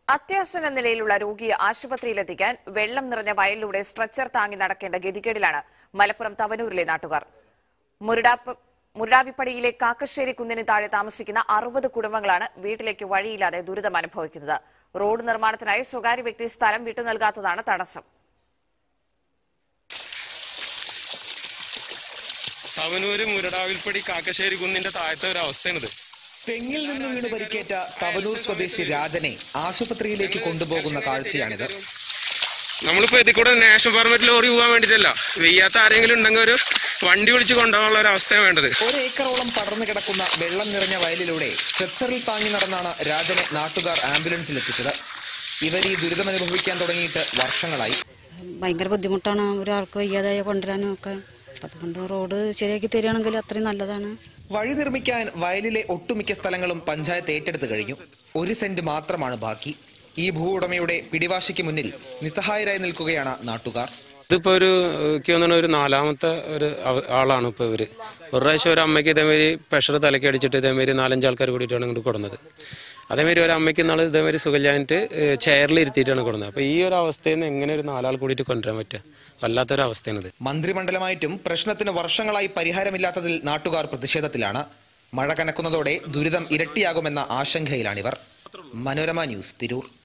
അത്യാസന്ന നിലയിലുള്ള രോഗിയെ ആശുപത്രിയിലെത്തിക്കാൻ വെള്ളം നിറഞ്ഞ വയലിലൂടെ സ്ട്രെച്ചർ താങ്ങി നടക്കേണ്ട ഗതികേടിലാണ് മലപ്പുറം തവനൂരിലെ നാട്ടുകാർ മുരുടാപ്പ് മുരുടാവിപ്പടിയിലെ കാക്കശ്ശേരി കുന്നിന് താഴെ താമസിക്കുന്ന അറുപത് കുടുംബങ്ങളാണ് വീട്ടിലേക്ക് വഴിയില്ലാതെ ദുരിതം അനുഭവിക്കുന്നത് റോഡ് നിർമ്മാണത്തിനായി സ്വകാര്യ വ്യക്തി സ്ഥലം വിട്ടു നൽകാത്തതാണ് തടസ്സം തവനൂര് മുരടാവിൽപ്പടി കാക്കശ്ശേരി കുന്നിന്റെ താഴത്തെ ഒരു അവസ്ഥയാണിത് തെങ്ങിൽ നിന്ന് വീണ് പരിക്കേറ്റ തവനൂർ സ്വദേശി രാജനെ ആശുപത്രിയിലേക്ക് കൊണ്ടുപോകുന്ന കാഴ്ചയാണിത് നമ്മളിപ്പോ ഇതിൽ കൂടെ നാഷണൽ പെർമിറ്റ് ലോറി പോകാൻ വേണ്ടിയിട്ടല്ല വെയ്യാത്ത ആരെങ്കിലും ഉണ്ടെങ്കിൽ ഒരു വണ്ടി വിളിച്ച് കൊണ്ടുപോകാനുള്ള ഒരു അവസ്ഥയാണ് വേണ്ടത് ഒരേക്കറോളം പടർന്നു കിടക്കുന്ന വെള്ളം നിറഞ്ഞ വയലിലൂടെ സ്ട്രെച്ചറിൽ താങ്ങി നടന്നാണ് രാജനെ നാട്ടുകാർ ആംബുലൻസിൽ എത്തിച്ചത് ഇവർ ഈ ദുരിതമനുഭവിക്കാൻ തുടങ്ങിയിട്ട് വർഷങ്ങളായി ഭയങ്കര ബുദ്ധിമുട്ടാണ് ഒരാൾക്ക് വയ്യാതായ കൊണ്ടുവരാനും ഒക്കെ അപ്പം അതുകൊണ്ട് റോഡ് ശരിയാക്കി തരികയാണെങ്കിൽ അത്രയും നല്ലതാണ് വഴി നിർമ്മിക്കാൻ വയലിലെ ഒട്ടുമിക്ക സ്ഥലങ്ങളും പഞ്ചായത്ത് ഏറ്റെടുത്തു കഴിഞ്ഞു ഒരു സെന്റ് മാത്രമാണ് ബാക്കി ഈ ഭൂ ഉടമയുടെ പിടിവാശിക്ക് മുന്നിൽ നിസ്സഹായരായി നിൽക്കുകയാണ് നാട്ടുകാർ ഇതിപ്പോ ഒരു എനിക്ക് തോന്നുന്നു ഒരു നാലാമത്തെ ഒരു അവ- ആളാണ് ഇപ്പൊ ഇവര് ഒരു പ്രാവശ്യം ഒരു അമ്മയ്ക്ക് ഇതേമാതിരി പ്രഷർ തലയ്ക്ക് അടിച്ചിട്ട് ഇതേമാതിരി നാലഞ്ച് ആൾക്കാർ കൂടിയിട്ടാണ് ഇങ്ങോട്ട് കൊടുന്നത് അതേമാതിരി ഒരു അമ്മയ്ക്ക് നാളെ ഇതേമാതിരി സുഖമില്ലാഞ്ഞിട്ട് ചെയറിൽ ഇരുത്തിയിട്ടാണ് കൊടുക്കുന്നത് അപ്പൊ ഈ ഒരു അവസ്ഥയിൽ നിന്ന് എങ്ങനെ ഒരു നാലാൾ കൂടിയിട്ട് കൊണ്ടുവരാൻ പറ്റുക വല്ലാത്തൊരു അവസ്ഥയാണിത് മന്ത്രിമണ്ഡലമായിട്ടും പ്രശ്നത്തിന് വർഷങ്ങളായി പരിഹാരമില്ലാത്തതിൽ നാട്ടുകാർ പ്രതിഷേധത്തിലാണ് മഴ കനക്കുന്നതോടെ ദുരിതം ഇരട്ടിയാകുമെന്ന ആശങ്കയിലാണിവർ മനോരമ ന്യൂസ് തിരൂർ